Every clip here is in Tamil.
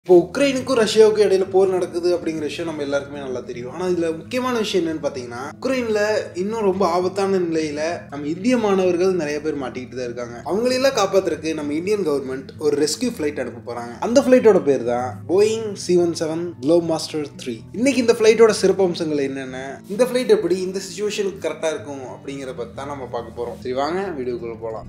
இப்போ உக்ரைனுக்கும் ரஷ்யாவுக்கும் இடையில போர் நடக்குது அப்படிங்கிற விஷயம் நம்ம எல்லாருக்குமே நல்லா தெரியும் ஆனால் இதில் முக்கியமான விஷயம் என்னன்னு பார்த்தீங்கன்னா உக்ரைனில் இன்னும் ரொம்ப ஆபத்தான நிலையில் நம்ம இந்திய மாணவர்கள் நிறைய பேர் மாட்டிக்கிட்டு தான் இருக்காங்க அவங்களெல்லாம் காப்பாத்துறதுக்கு நம்ம இந்தியன் கவர்மெண்ட் ஒரு ரெஸ்கியூ ஃப்ளைட் அனுப்ப போகிறாங்க அந்த ஃப்ளைட்டோட பேர் தான் Boeing C one seven Globemaster three இன்னைக்கு இந்த ஃப்ளைட்டோட சிறப்பம்சங்கள் என்னென்ன இந்த ஃப்ளைட் எப்படி இந்த சுச்சுவேஷனுக்கு கரெக்டாக இருக்கும் அப்படிங்கிறத பற்றி தான் நம்ம பார்க்க போகிறோம் சரி வாங்க வீடியோக்குள்ளே போகலாம்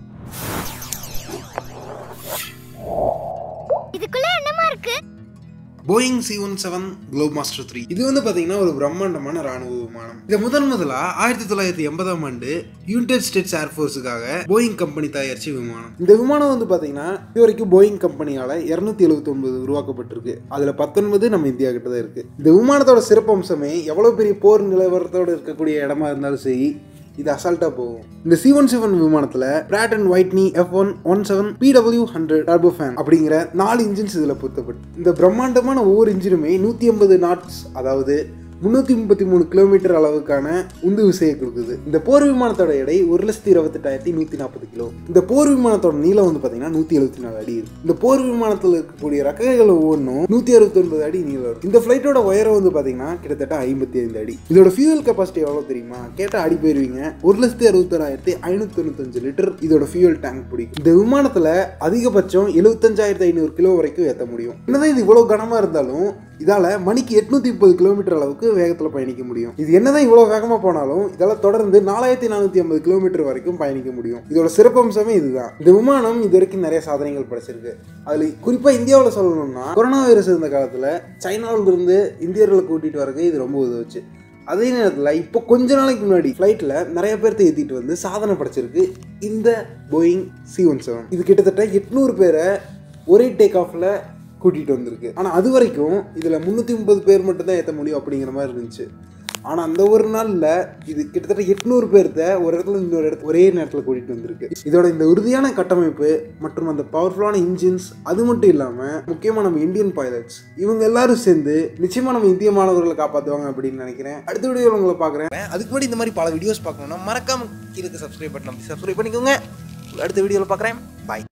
இதுக்குள்ள என்னமா இருக்கு Boeing C one seven Globemaster three இது வந்து பார்த்தீங்கன்னா ஒரு பிரம்மாண்டமான ராணுவ விமானம் இதை முதன் முதலா ஆயிரத்தி தொள்ளாயிரத்தி எண்பதாம் ஆண்டு யுனைடெட் ஸ்டேட்ஸ் ஏர்ஃபோர்ஸுக்காக போயிங் கம்பெனி தயாரிச்ச விமானம் இந்த விமானம் வந்து பார்த்தீங்கன்னா இது வரைக்கும் போயிங் கம்பெனியால் இரநூத்தி எழுபத்தி ஒன்பது உருவாக்கப்பட்டிருக்கு அதில் பத்தொன்பது நம்ம இந்தியா கிட்ட தான் இருக்கு இந்த விமானத்தோட சிறப்பம்சமே எவ்வளோ பெரிய போர் நிலவரத்தோடு இருக்கக்கூடிய இடமா இருந்தாலும் சரி இது அசால்ட்டா போகும் இந்த சி ஒன் செவன் விமானத்துல Pratt and Whitney F one one seven PW hundred turbofan அப்படிங்கிற நாலு இன்ஜின்ஸ் இதுல பொருத்தப்பட்டு இந்த பிரம்மாண்டமான ஒவ்வொரு இன்ஜினுமே நூத்தி ஐம்பது நாட்ஸ் அதாவது முந்நூற்றி முப்பத்தி மூணு கிலோமீட்டர் அளவுக்கான உந்து விசையை கொடுக்குது இந்த போர் விமானத்தோட எடை ஒரு லட்சத்தி இருபத்தெட்டாயிரத்தி நூற்றி நாற்பது கிலோ இந்த போர் விமானத்தோட நீளம் வந்து பார்த்தீங்கன்னா நூற்றி எழுபத்தி நாலு அடி இருக்கு இந்த போர் விமானத்தில் இருக்கக்கூடிய ரக்கைகள் ஒவ்வொன்றும் நூற்றி அறுபத்தி ஒன்பது அடி நீளம் இருக்கு இந்த ஃப்ளைட்டோட உயரம் வந்து பார்த்தீங்கன்னா கிட்டத்தட்ட ஐம்பத்தி ஐந்து அடி இதோட ஃபியூவல் கெப்பாசிட்டி எவ்வளோ தெரியுமா கேட்டால் அடி போயிருவீங்க ஒரு லட்சத்தி அறுபத்தொராயிரத்தி ஐநூற்றி தொண்ணூத்தஞ்சு லிட்டர் இதோட ஃபியூவல் டேங்க் பிடிக்கும் இந்த விமானத்தில் அதிகபட்சம் எழுபத்தஞ்சாயிரத்தி ஐநூறு கிலோ வரைக்கும் ஏற்ற முடியும் என்னதான் இது இவ்வளோ கனமாக இருந்தாலும் இதால் மணிக்கு எட்நூற்றி முப்பது கிலோமீட்டர் அளவுக்கு வேகத்தில் பயணிக்க முடியும் இது என்னதான் இவ்வளோ வேகமாக போனாலும் இதால் தொடர்ந்து நாலாயிரத்தி நானூற்றி ஐம்பது கிலோமீட்டர் வரைக்கும் பயணிக்க முடியும் இதோட சிறப்பம்சமே இதுதான் இந்த விமானம் இது வரைக்கும் நிறைய சாதனைகள் படைச்சிருக்கு அதில் குறிப்பாக இந்தியாவில் சொல்லணும்னா கொரோனா வைரஸ் இருந்த காலத்தில் சைனாவிலிருந்து இந்தியர்களை கூட்டிகிட்டு வரக்கு இது ரொம்ப உதவுச்சு அதே நேரத்தில் இப்போ கொஞ்ச நாளைக்கு முன்னாடி ஃப்ளைட்டில் நிறைய பேர்த்த ஏற்றிட்டு வந்து சாதனை படைச்சிருக்கு இந்த போயிங் சி ஒன் செவன் இது கிட்டத்தட்ட எட்நூறு பேரை ஒரே டேக் ஆஃபில் கூட்டிகிட்டு வந்திருக்கு ஆனால் அது வரைக்கும் இதில் முந்நூற்றி முப்பது பேர் மட்டும் தான் ஏற்ற முடியும் அப்படிங்கிற மாதிரி இருந்துச்சு ஆனால் அந்த ஒரு நாளில் இது கிட்டத்தட்ட எட்நூறு பேர்த்த ஒரு இடத்துல இன்னொரு இடத்துல ஒரே நேரத்தில் கூட்டிகிட்டு வந்திருக்கு இதோட இந்த உறுதியான கட்டமைப்பு மற்றும் அந்த பவர்ஃபுல்லான இன்ஜின்ஸ் அது மட்டும் இல்லாமல் முக்கியமாக நம்ம இந்தியன் பைலட்ஸ் இவங்க எல்லாரும் சேர்ந்து நிச்சயமாக நம்ம இந்திய மாணவர்களை காப்பாற்றுவாங்க அப்படின்னு நினைக்கிறேன் அடுத்த வீடியோவில் உங்களை பார்க்குறேன் அதுக்கு முன்னாடி இந்த மாதிரி பல வீடியோஸ் பார்க்கணும்னா மறக்காம கீழே சப்ஸ்கிரைப் பட்டன் சப்ஸ்கிரைப் பண்ணிக்கோங்க அடுத்த வீடியோவில் பார்க்குறேன் பாய்